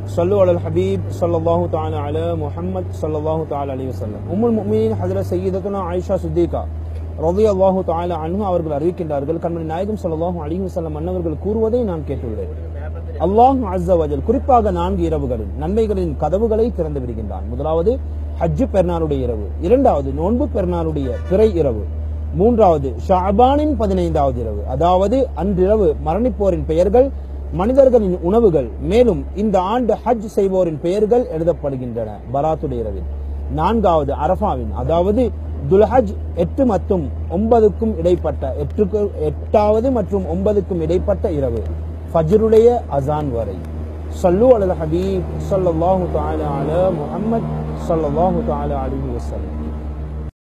صلوا على الحبيب صلى الله تعالى على محمد صلى الله تعالى عليه وسلم உம் المؤمنين حضرت سيدتنا عائشة صديقة رضي الله تعالى عنها அவர்கள் அறிவிக்கின்றார்கள் கண்மணி நாயகம் ஸல்லல்லாஹு அலைஹி வஸல்லம் அன்னவர்கள் கூறுவதை நான் கேட்டுள்ளேன் அல்லாஹ் அஸ்ஸ வஜல் குறிப்பாக நான்கு இரவுகளில் நன்மைகளின் கதவுகளை திறந்து விடுகின்றான் முதலாவது ஹஜ்ஜு பெருநாளுடைய இரவு இரண்டாவது நோன்பு பெருநாளுடைய பிறை இரவு மூன்றாவது ஷாபானின் பதினைந்தாவது இரவு அதாவது அன்றிரவு மரணிப்போரின் பெயர்கள் மனிதர்களின் உணவுகள் மேலும் இந்த ஆண்டு ஹஜ் செய்வோரின் பெயர்கள் எழுதப்படுகின்றன பராத்துடைய இரவில் நான்காவது அரஃபாவின் அதாவது துல்ஹஜ் எட்டு மற்றும் ஒன்பதுக்கும் இடைப்பட்ட எட்டுக்கு எட்டாவது மற்றும் ஒன்பதுக்கும் இடைப்பட்ட இரவு ஃபஜ்ருடைய அசான் வரை சல்லு அலல் ஹபீப் ஸல்லல்லாஹு தஆலா அலா முஹம்மத் ஸல்லல்லாஹு தஆலா அலைஹி வஸல்லம்